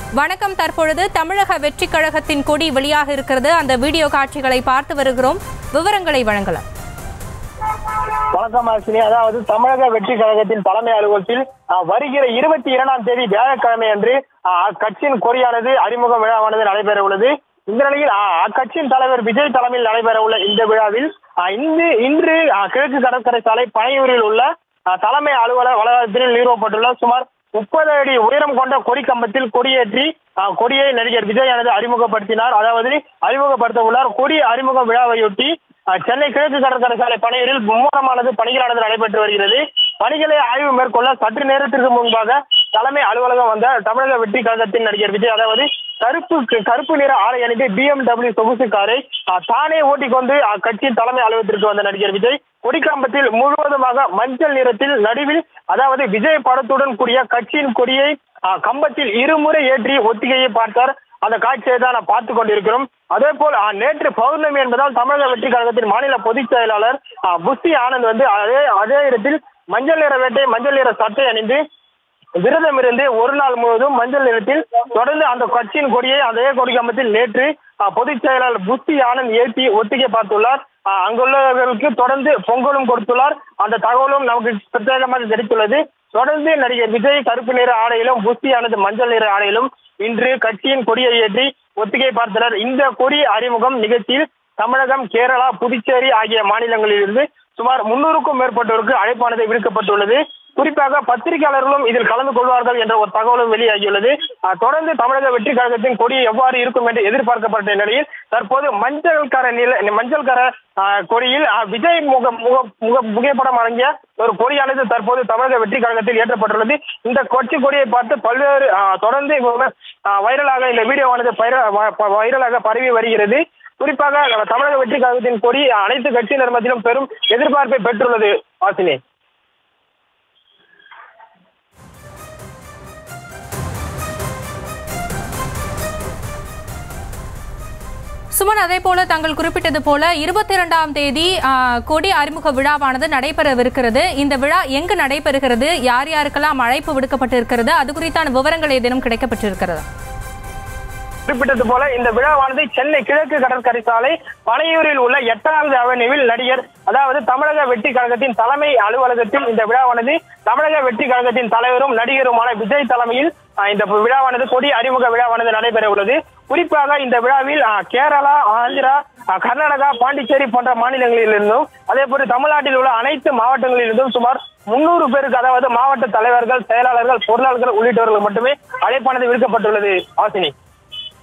வணக்கம் தற்பொழுது தமிழக வெற்றிக் கழகத்தின் கொடி வெளியாக இருக்கிறது அந்த வீடியோ காட்சிகளை பார்த்து வருகிறோம் விவரங்களை வழங்கலாம் வணக்கம் ஆசினி அதாவது தமிழக வெற்றி கழகத்தின் தலைமை அலுவலகத்தில் அஹ், வருகிற இருபத்தி இரண்டாம் தேதி வியாழக்கிழமை அன்று அஹ், அக்கட்சியின் கொடியானது அறிமுக விழாவானது நடைபெற உள்ளது இந்த நிலையில் அஹ், அக்கட்சியின் தலைவர் விஜய் தலைமையில் நடைபெற உள்ள இந்த விழாவில் அஹ், இன்று இன்று அஹ், கிழக்கு கடற்கரை சாலை பனையூரில் உள்ள அஹ், தலைமை அலுவலர் வளாகத்தில் நிறுவப்பட்டுள்ள சுமார் முப்பது அடி உயரம் கொண்ட கொடி கம்பத்தில் கொடியேற்றி அஹ், கொடியை நடிகர் விஜயானது அறிமுகப்படுத்தினார் அதாவது அறிமுகப்படுத்த உள்ளார் கொடி அறிமுக விழாவையொட்டி அஹ், சென்னை கிழக்கு கடற்கரை சாலை பணிகளில் மும்முரமானது பணிகளானது நடைபெற்று வருகிறது பணிகளை ஆய்வு மேற்கொள்ள சற்று நேரத்திற்கு முன்பாக தலைமை அலுவலகம் வந்த தமிழக வெற்றி கழகத்தின் நடிகர் விஜய் அதாவது கருப்பு கருப்பு நிற ஆடை அணிந்து பிஎம்டபிள்யூ சொகுசு காரை அஹ், தானே ஓட்டிக்கொண்டு அக்கட்சியின் தலைமை அலுவலகத்திற்கு வந்த நடிகர் விஜய் கொடிக்கம்பத்தில் முழுவதுமாக மஞ்சள் நிறத்தில் நடுவில் அதாவது விஜய் படத்துடன் கூடிய கட்சியின் கொடியை அஹ், கம்பத்தில் இருமுறை ஏற்றி ஒத்திகையை பார்த்தார் அந்த காட்சியை தான் நாம் பார்த்து கொண்டிருக்கிறோம் அதே போல் அஹ், நேற்று பௌர்ணமி என்பதால் தமிழக வெற்றி கழகத்தின் மாநில பொதுச் செயலாளர் அஹ், புஸ்தி ஆனந்த் வந்து அதே அதே இடத்தில் மஞ்சள் நிற வேட்டை மஞ்சள் நிற சட்டை அணிந்து விரதம் இருந்து ஒரு நாள் முழுவதும் மஞ்சள் நிறத்தில் தொடர்ந்து அந்த கட்சியின் கொடியை அதே கொடி கம்பத்தில் நேற்று அஹ், பொதுச் செயலாளர் புஸ்தி ஆனந்த் ஏற்றி ஒத்திகை பார்த்துள்ளார் அஹ், அங்குள்ளவர்களுக்கு தொடர்ந்து பொங்கலும் கொடுத்துள்ளார் அந்த தகவலும் நமக்கு பிரத்யேகமாக கிடைத்துள்ளது தொடர்ந்து நடிகர் விஜய் கருப்பு நிற ஆடையிலும் புஸ்தி ஆனந்த் மஞ்சள் நிற ஆடையிலும் இன்று கட்சியின் கொடியை ஏற்றி ஒத்திகை பார்த்தனர் இந்த கொடி அறிமுகம் நிகழ்ச்சியில் தமிழகம் கேரளா புதுச்சேரி ஆகிய மாநிலங்களிலிருந்து சுமார் முன்னூறுக்கும் மேற்பட்டோருக்கு அழைப்பானது விடுக்கப்பட்டுள்ளது குறிப்பாக பத்திரிகையாளர்களும் இதில் கலந்து கொள்வார்கள் என்ற ஒரு தகவலும் வெளியாகியுள்ளது அஹ், தொடர்ந்து தமிழக வெற்றி கழகத்தின் கொடி எவ்வாறு இருக்கும் என்று எதிர்பார்க்கப்பட்ட நிலையில் தற்போது மஞ்சள் கர நில மஞ்சள் கர அஹ், கொடியில் அஹ், விஜய் முக முக முக புகைப்படம் அடங்கிய ஒரு கொடியானது தற்போது தமிழக வெற்றி கழகத்தில் ஏற்றப்பட்டுள்ளது இந்த கொச்சி கொடியை பார்த்து பல்வேறு அஹ், தொடர்ந்து அஹ், வைரலாக இந்த வீடியோவானது பைர- வ- ப- வைரலாக பரவி வருகிறது குறிப்பாக நம்ம தமிழக வெற்றி கழகத்தின் கொடி அனைத்து கட்சியினர் மத்தியிலும் பெரும் எதிர்பார்ப்பை பெற்றுள்ளது வாசினி சுமன் அதே போல தாங்கள் குறிப்பிட்டது போல இருபத்தி இரண்டாம் தேதி ஆ, கொடி அறிமுக விழாவானது நடைபெறவிருக்கிறது இந்த விழா எங்கு நடைபெறுகிறது யார் யாருக்கெல்லாம் அழைப்பு விடுக்கப்பட்டிருக்கிறது அது குறித்தான விவரங்கள் ஏதேனும் கிடைக்கப்பட்டிருக்கிறதா குறிப்பிட்டது போல இந்த விழாவானது சென்னை கிழக்கு கடற்கரை சாலை பனையூரில் உள்ள எட்டாவது அவென்யூவில் நடிகர் அதாவது தமிழக வெற்றி கழகத்தின் தலைமை அலுவலகத்தில் இந்த விழாவானது தமிழக வெற்றி கழகத்தின் தலைவரும் நடிகருமான விஜய் தலைமையில் அஹ், இந்த விழாவானது கொடி அறிமுக விழாவானது நடைபெற உள்ளது குறிப்பாக இந்த விழாவில் அஹ், கேரளா ஆந்திரா அஹ், கர்நாடகா பாண்டிச்சேரி போன்ற மாநிலங்களிலிருந்தும் அதே போல தமிழ்நாட்டில் உள்ள அனைத்து மாவட்டங்களிலிருந்தும் சுமார் முன்னூறு பேருக்கு அதாவது மாவட்ட தலைவர்கள் செயலாளர்கள் பொருளாளர்கள் உள்ளிட்டவர்கள் மட்டுமே அழைப்பானது விடுக்கப்பட்டுள்ளது ஆசினி